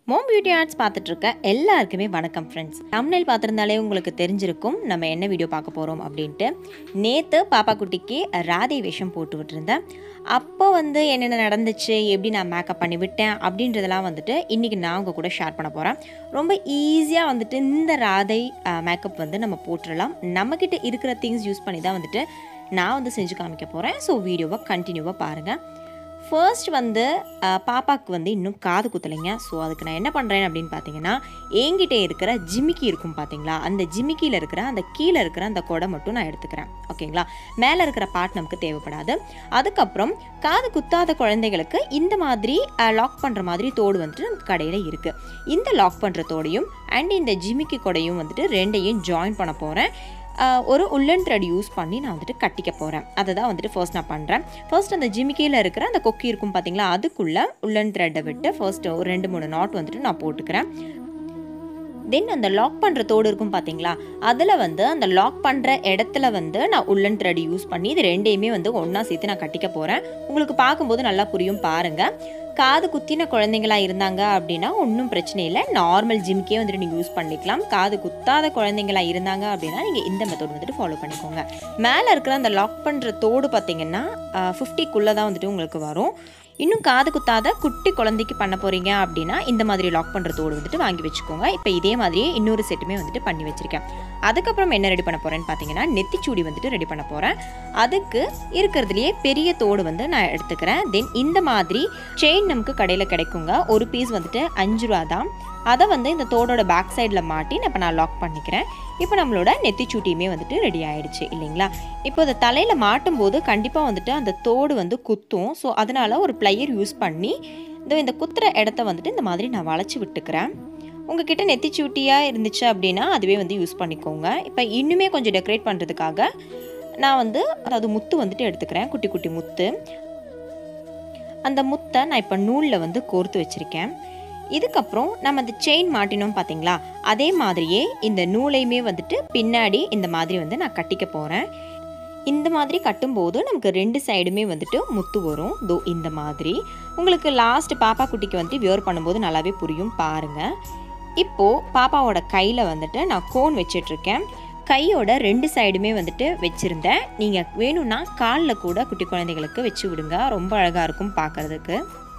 mom beauty arts பார்த்துட்டு இருக்க எல்லாருக்குமே வணக்கம் ஃப்ரெண்ட்ஸ் தமிழில் பார்த்துருந்தாலே உங்களுக்கு தெரிஞ்சிருக்கும் நம்ம என்ன வீடியோ பார்க்க போகிறோம் அப்படின்ட்டு நேற்று பாப்பா குட்டிக்கு ராதை வேஷம் போட்டு விட்டுருந்தேன் அப்போ வந்து என்னென்ன நடந்துச்சு எப்படி நான் மேக்கப் பண்ணி விட்டேன் அப்படின்றதெல்லாம் வந்துட்டு இன்றைக்கி நான் உங்கள் கூட ஷேர் பண்ண போகிறேன் ரொம்ப ஈஸியாக வந்துட்டு இந்த ராதை மேக்கப் வந்து நம்ம போட்டுடலாம் நம்மக்கிட்ட இருக்கிற திங்ஸ் யூஸ் பண்ணி தான் வந்துட்டு நான் வந்து செஞ்சு காமிக்க போகிறேன் ஸோ வீடியோவை கண்டினியூவாக பாருங்கள் ஃபர்ஸ்ட் வந்து அஹ், பாப்பாக்கு வந்து இன்னும் காது குத்தலைங்க ஸோ அதுக்கு நான் என்ன பண்ணுறேன் அப்படின்னு பார்த்தீங்கன்னா என்கிட்ட இருக்கிற ஜிமிக்கி இருக்கும் பார்த்தீங்களா அந்த ஜிமிக்கியில் இருக்கிற அந்த கீழே இருக்கிற அந்த கொடை மட்டும் நான் எடுத்துக்கிறேன் ஓகேங்களா மேலே இருக்கிற பார்ட் நமக்கு தேவைப்படாது அதுக்கப்புறம் காது குத்தாத குழந்தைகளுக்கு இந்த மாதிரி லாக் பண்ணுற மாதிரி தோடு வந்துட்டு நமக்கு கடையில் இருக்குது இந்த லாக் பண்ணுற தோடையும் அண்ட் இந்த ஜிமிக்கி கொடையும் வந்துட்டு ரெண்டையும் ஜாயின் பண்ண போகிறேன் ஆஹ் ஒரு உள்ளன் த்ரெட் யூஸ் பண்ணி நான் வந்துட்டு கட்டிக்க போகிறேன் அதை தான் வந்துட்டு ஃபர்ஸ்ட் நான் பண்ணுறேன் ஃபர்ஸ்ட் அந்த ஜிமிக்கியில் இருக்கிற அந்த கொக்கி இருக்கும் பார்த்தீங்களா அதுக்குள்ளே உள்ளன் த்ரெட்டை விட்டு ஃபர்ஸ்ட் ஒரு ரெண்டு மூணு நாட் வந்துட்டு நான் போட்டுக்கிறேன் தென் அந்த லாக் பண்ணுற தோடு இருக்கும் பார்த்தீங்களா அதில் வந்து அந்த லாக் பண்ணுற இடத்துல வந்து நான் உள்ளன் த்ரெட் யூஸ் பண்ணி இது ரெண்டையுமே வந்து ஒன்றா சேர்த்து நான் கட்டிக்க போகிறேன் உங்களுக்கு பார்க்கும்போது நல்லா புரியும் பாருங்கள் காது குத்தின குழந்தைங்களா இருந்தாங்க அப்படின்னா ஒன்றும் பிரச்சனை இல்லை நார்மல் ஜிம்க்கே வந்துட்டு நீங்கள் யூஸ் பண்ணிக்கலாம் காது குத்தாத குழந்தைங்களா இருந்தாங்க அப்படின்னா நீங்கள் இந்த மெத்தட் வந்துட்டு ஃபாலோ பண்ணிக்கோங்க மேலே இருக்கிற அந்த லாக் பண்ணுற தோடு பார்த்தீங்கன்னா ஃபிஃப்டிக்குள்ளே தான் வந்துட்டு உங்களுக்கு வரும் இன்னும் காது குத்தாத குட்டி குழந்தைக்கு பண்ண போகிறீங்க அப்படின்னா இந்த மாதிரி லாக் பண்ணுற தோடு வந்துட்டு வாங்கி வச்சுக்கோங்க இப்போ இதே மாதிரியே இன்னொரு செட்டுமே வந்துட்டு பண்ணி வச்சுருக்கேன் அதுக்கப்புறம் என்ன ரெடி பண்ண போகிறேன்னு பார்த்தீங்கன்னா நெத்திச்சூடி வந்துட்டு ரெடி பண்ண போகிறேன் அதுக்கு இருக்கிறதுலையே பெரிய தோடு வந்து நான் எடுத்துக்கிறேன் தென் இந்த மாதிரி செயின் நமக்கு கடையில் கிடைக்குங்க ஒரு பீஸ் வந்துட்டு அஞ்சு ரூபா தான் அதை வந்து இந்த தோடோட பேக் சைடில் மாட்டி நான் இப்போ நான் லாக் பண்ணிக்கிறேன் இப்போ நம்மளோட நெத்திச்சூட்டியுமே வந்துட்டு ரெடி ஆயிடுச்சு இல்லைங்களா இப்போ இந்த தலையில் மாட்டும் போது கண்டிப்பாக வந்துட்டு அந்த தோடு வந்து குத்தும் ஸோ அதனால் ஒரு ப்ளையர் யூஸ் பண்ணி இந்த இந்த குத்துற இடத்த வந்துட்டு இந்த மாதிரி நான் வளைச்சி விட்டுக்கிறேன் உங்ககிட்ட நெத்திச்சூட்டியாக இருந்துச்சு அப்படின்னா அதுவே வந்து யூஸ் பண்ணிக்கோங்க இப்போ இன்னுமே கொஞ்சம் டெக்கரேட் பண்ணுறதுக்காக நான் வந்து அதாவது முத்து வந்துட்டு எடுத்துக்கிறேன் குட்டி குட்டி முத்து அந்த முத்தை நான் இப்போ நூலில் வந்து கோர்த்து வச்சுருக்கேன் இதுக்கப்புறம் நம்ம அந்த செயின் மாட்டினோம் பார்த்தீங்களா அதே மாதிரியே இந்த நூலையுமே வந்துட்டு பின்னாடி இந்த மாதிரி வந்து நான் கட்டிக்க போகிறேன் இந்த மாதிரி கட்டும்போது நமக்கு ரெண்டு சைடுமே வந்துட்டு முத்து வரும் தோ இந்த மாதிரி உங்களுக்கு லாஸ்ட் பாப்பா குட்டிக்கு வந்துட்டு வியர் பண்ணும்போது நல்லாவே புரியும் பாருங்கள் இப்போது பாப்பாவோட கையில் வந்துட்டு நான் கோன் வச்சிட்ருக்கேன் கையோட ரெண்டு சைடுமே வந்துட்டு வச்சுருந்தேன் நீங்கள் வேணும்னா காலில் கூட குட்டி குழந்தைகளுக்கு வச்சு விடுங்க ரொம்ப அழகாக இருக்கும் பார்க்குறதுக்கு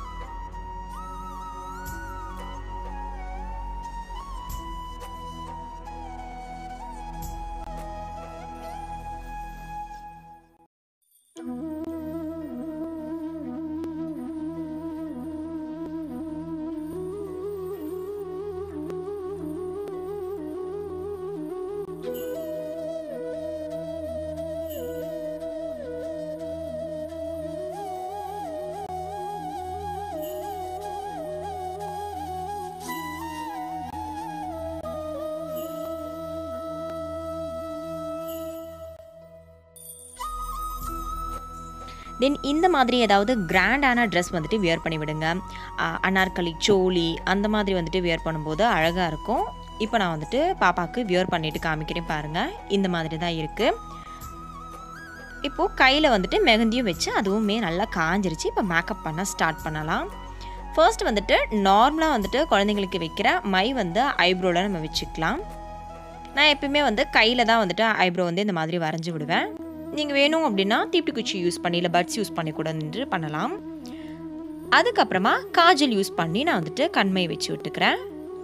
தென் இந்த மாதிரி ஏதாவது கிராண்டான ட்ரெஸ் வந்துட்டு வியர் பண்ணி விடுங்க அஹ் அனார்கலி சோலி அந்த மாதிரி வந்துட்டு வியர் பண்ணும்போது அழகாக இருக்கும் இப்போ நான் வந்துட்டு பாப்பாவுக்கு வியர் பண்ணிட்டு காமிக்கிறேன் பாருங்கள் இந்த மாதிரி தான் இருக்குது இப்போது கையில் வந்துட்டு மெகந்தியும் வச்சு அதுவுமே நல்லா காஞ்சிருச்சு இப்போ மேக்கப் பண்ண ஸ்டார்ட் பண்ணலாம் ஃபர்ஸ்ட் வந்துட்டு நார்மலாக வந்துட்டு குழந்தைங்களுக்கு வைக்கிற மை வந்து ஐப்ரோவில் நம்ம வச்சுக்கலாம் நான் எப்பயுமே வந்து கையில் தான் வந்துட்டு ஐப்ரோ வந்து இந்த மாதிரி வரைஞ்சி விடுவேன் நீங்கள் வேணும் அப்படின்னா தீப்டி குச்சி யூஸ் பண்ணி இல்லை பட்ஸ் யூஸ் பண்ணி கூட நின்று பண்ணலாம் அதுக்கப்புறமா காஜல் யூஸ் பண்ணி நான் வந்துட்டு கண்மை வச்சு விட்டுக்கிறேன்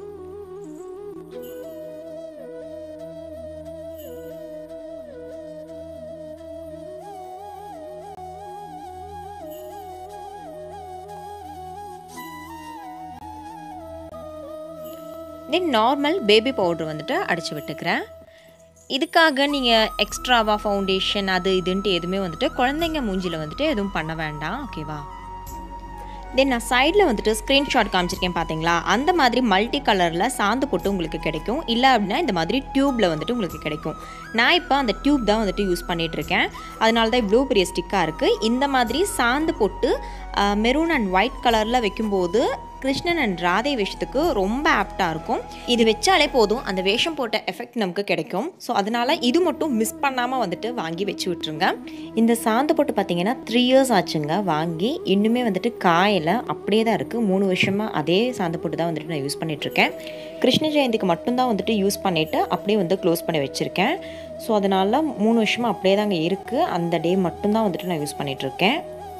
தென் நார்மல் பேபி பவுடர் வந்துட்டு அடித்து விட்டுக்கிறேன் இதுக்காக நீங்கள் எக்ஸ்ட்ராவாக ஃபவுண்டேஷன் அது இதுன்ட்டு எதுவுமே வந்துட்டு குழந்தைங்க மூஞ்சியில் வந்துட்டு எதுவும் பண்ண வேண்டாம் ஓகேவா தென் நான் சைடில் வந்துட்டு ஸ்க்ரீன்ஷாட் காமிச்சிருக்கேன் பார்த்தீங்களா அந்த மாதிரி மல்டி கலரில் சாந்து போட்டு உங்களுக்கு கிடைக்கும் இல்லை அப்படின்னா இந்த மாதிரி டியூப்பில் வந்துட்டு உங்களுக்கு கிடைக்கும் நான் இப்போ அந்த டியூப் தான் வந்துட்டு யூஸ் பண்ணிகிட்டு இருக்கேன் அதனால தான் இவ்வளோ பெரிய ஸ்டிக்காக இருக்குது இந்த மாதிரி சாந்து போட்டு மெரூன் அண்ட் ஒயிட் கலரில் வைக்கும்போது கிருஷ்ணன் அண்ட் ராதை வேஷத்துக்கு ரொம்ப ஆப்டாக இருக்கும் இது வச்சாலே போதும் அந்த வேஷம் போட்ட எஃபெக்ட் நமக்கு கிடைக்கும் ஸோ அதனால் இது மட்டும் மிஸ் பண்ணாமல் வந்துட்டு வாங்கி வச்சு விட்ருங்க இந்த சாந்து போட்டு பார்த்தீங்கன்னா த்ரீ இயர்ஸ் ஆச்சுங்க வாங்கி இன்னுமே வந்துட்டு காயில் அப்படியே தான் இருக்குது மூணு வருஷமாக அதே சாந்து போட்டு தான் வந்துட்டு நான் யூஸ் பண்ணிகிட்ருக்கேன் கிருஷ்ண ஜெயந்திக்கு மட்டும்தான் வந்துட்டு யூஸ் பண்ணிவிட்டு அப்படியே வந்து க்ளோஸ் பண்ணி வச்சுருக்கேன் ஸோ அதனால் மூணு வருஷமாக அப்படியே தாங்க இருக்குது அந்த டே மட்டும்தான் வந்துட்டு நான் யூஸ் பண்ணிகிட்ருக்கேன்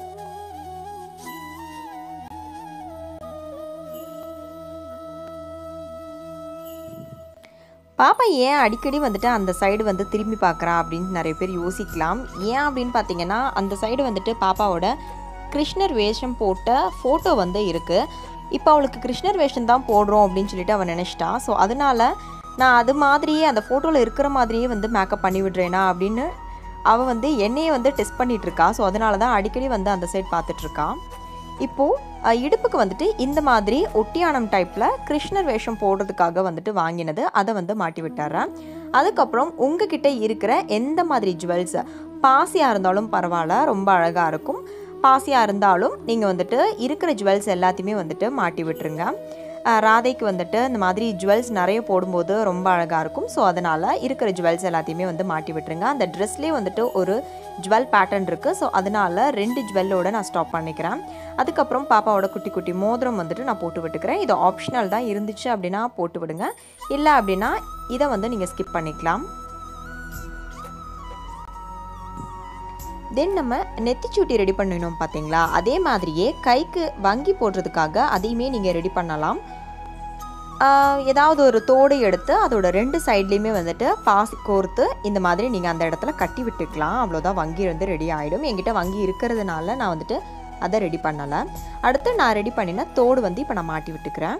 பாப்பா ஏன் அடிக்கடி வந்துட்டு அந்த சைடு வந்து திரும்பி பார்க்குறா அப்படின்னு நிறைய பேர் யோசிக்கலாம் ஏன் அப்படின்னு பார்த்தீங்கன்னா அந்த சைடு வந்துட்டு பாப்பாவோட கிருஷ்ணர் வேஷம் போட்ட ஃபோட்டோ வந்து இருக்குது இப்போ அவளுக்கு கிருஷ்ணர் வேஷம் தான் போடுறோம் அப்படின்னு சொல்லிட்டு அவன் நினச்சிட்டா ஸோ அதனால் நான் அது மாதிரியே அந்த ஃபோட்டோவில் இருக்கிற மாதிரியே வந்து மேக்கப் பண்ணி விடுறேனா அப்படின்னு அவள் வந்து என்னையே வந்து டெஸ்ட் பண்ணிகிட்டு இருக்கா ஸோ அதனால தான் அடிக்கடி வந்து அந்த சைடு பார்த்துட்ருக்கா இப்போது இடுப்புக்கு வந்துட்டு இந்த மாதிரி ஒட்டியானம் டைப்பில் கிருஷ்ணர் வேஷம் போடுறதுக்காக வந்துட்டு வாங்கினது அதை வந்து மாட்டி விட்டுறேன் அதுக்கப்புறம் உங்ககிட்ட இருக்கிற எந்த மாதிரி ஜுவல்ஸ் பாசியாக இருந்தாலும் பரவாயில்ல ரொம்ப அழகாக இருக்கும் பாசியாக இருந்தாலும் நீங்கள் வந்துட்டு இருக்கிற ஜுவல்ஸ் எல்லாத்தையுமே வந்துட்டு மாட்டி விட்டுருங்க அஹ் ராதைக்கு வந்துட்டு இந்த மாதிரி ஜுவல்ஸ் நிறைய போடும்போது ரொம்ப அழகாக இருக்கும் ஸோ அதனால் இருக்கிற ஜுவல்ஸ் எல்லாத்தையுமே வந்து மாட்டி விட்டுருங்க அந்த ட்ரெஸ்லேயே வந்துட்டு ஒரு ஜுவல் பேட்டர்ன் இருக்குது ஸோ அதனால் ரெண்டு ஜுவல்லோட நான் ஸ்டாப் பண்ணிக்கிறேன் அதுக்கப்புறம் பாப்பாவோட குட்டி குட்டி மோதிரம் வந்துட்டு நான் போட்டு விட்டுக்கிறேன் இது ஆப்ஷனல் தான் இருந்துச்சு அப்படின்னா போட்டு விடுங்க இல்லை அப்படின்னா இதை வந்து நீங்கள் ஸ்கிப் பண்ணிக்கலாம் தென் நம்ம நெத்திச்சூட்டி ரெடி பண்ணினோம் பார்த்தீங்களா அதே மாதிரியே கைக்கு வங்கி போடுறதுக்காக அதையுமே நீங்கள் ரெடி பண்ணலாம் ஆஹ் ஏதாவது ஒரு தோடு எடுத்து அதோட ரெண்டு சைட்லேயுமே வந்துட்டு பாசி கோர்த்து இந்த மாதிரி நீங்கள் அந்த இடத்துல கட்டி விட்டுக்கலாம் அவ்வளோதான் வங்கி வந்து ரெடி ஆகிடும் என்கிட்ட வங்கி இருக்கிறதுனால நான் வந்துட்டு அதை ரெடி பண்ணலை அடுத்து நான் ரெடி பண்ணின தோடு வந்து இப்போ நான் மாட்டி விட்டுக்கிறேன்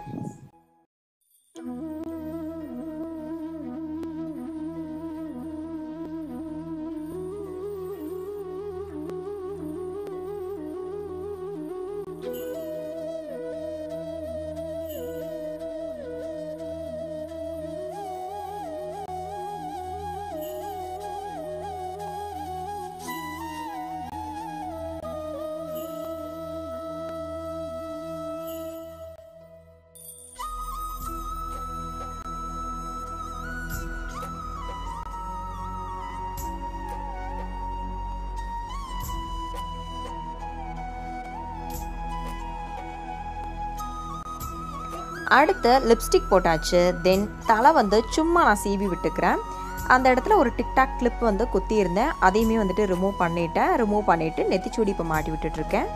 அடுத்து லிப்ஸ்டிக் போட்டாச்சு தென் தலை வந்து சும்மா நான் சீவி விட்டுக்கிறேன் அந்த இடத்துல ஒரு டிக்டாக் கிளிப் வந்து குத்தி இருந்தேன் அதையுமே வந்துட்டு ரிமூவ் பண்ணிட்டேன் ரிமூவ் பண்ணிவிட்டு நெத்திச்சூடி இப்போ மாட்டி விட்டுட்ருக்கேன்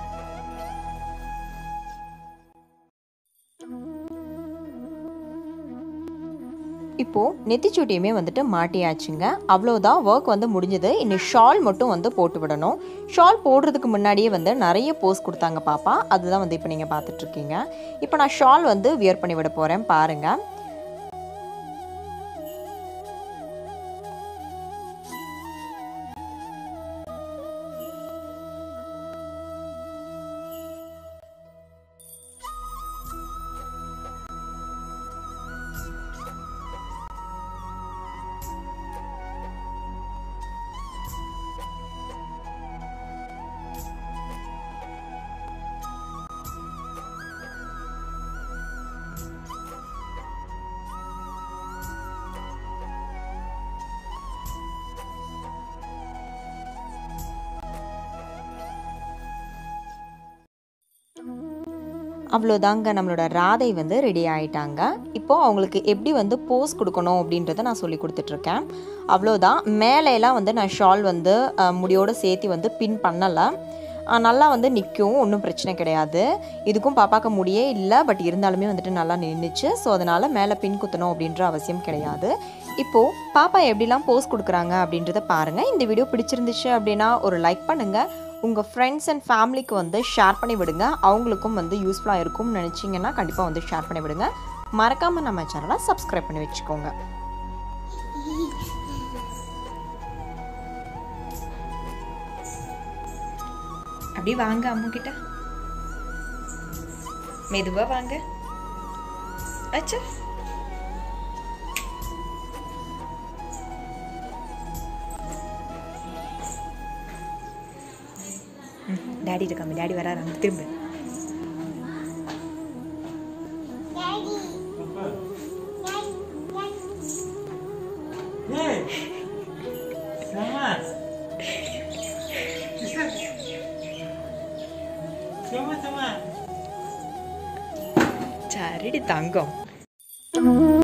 இப்போது நெத்திச்சூட்டியுமே வந்துட்டு மாட்டியாச்சுங்க அவ்வளோதான் ஒர்க் வந்து முடிஞ்சது இன்னும் ஷால் மட்டும் வந்து போட்டு விடணும் ஷால் போடுறதுக்கு முன்னாடியே வந்து நிறைய போஸ் கொடுத்தாங்க பாப்பா அதுதான் வந்து இப்போ நீங்கள் பார்த்துட்ருக்கீங்க இப்போ நான் ஷால் வந்து வியர் பண்ணி விட போகிறேன் பாருங்கள் அவ்வளோதாங்க நம்மளோட ராதை வந்து ரெடி ஆயிட்டாங்க இப்போது அவங்களுக்கு எப்படி வந்து போஸ் கொடுக்கணும் அப்படின்றத நான் சொல்லி கொடுத்துட்ருக்கேன் அவ்வளோதான் மேலையெல்லாம் வந்து நான் ஷால் வந்து அஹ், முடியோட சேர்த்து வந்து பின் பண்ணலை அஹ், நல்லா வந்து நிற்கும் ஒன்றும் பிரச்சனை கிடையாது இதுக்கும் பாப்பாக்க முடியே இல்லை பட் இருந்தாலுமே வந்துட்டு நல்லா நின்றுச்சு ஸோ அதனால் மேலே பின் குத்தணும் அப்படின்ற அவசியம் கிடையாது இப்போது பாப்பா எப்படிலாம் போஸ் கொடுக்குறாங்க அப்படின்றத பாருங்கள் இந்த வீடியோ பிடிச்சிருந்துச்சு அப்படின்னா ஒரு லைக் பண்ணுங்கள் உங்கள் ஃப்ரெண்ட்ஸ் அண்ட் ஃபேமிலிக்கு வந்து ஷேர் பண்ணி விடுங்க அவங்களுக்கும் வந்து யூஸ்ஃபுல்லாக இருக்கும்னு நினச்சிங்கன்னா கண்டிப்பாக வந்து ஷேர் பண்ணி விடுங்க மறக்காமல் நம்ம சேனலை சப்ஸ்கிரைப் பண்ணி வச்சுக்கோங்க அப்படி வாங்க அம்மா கிட்ட மெதுவா வாங்க அச்சா டாடி இருக்காங்க டாடி வராரு திரும்ப தங்கம்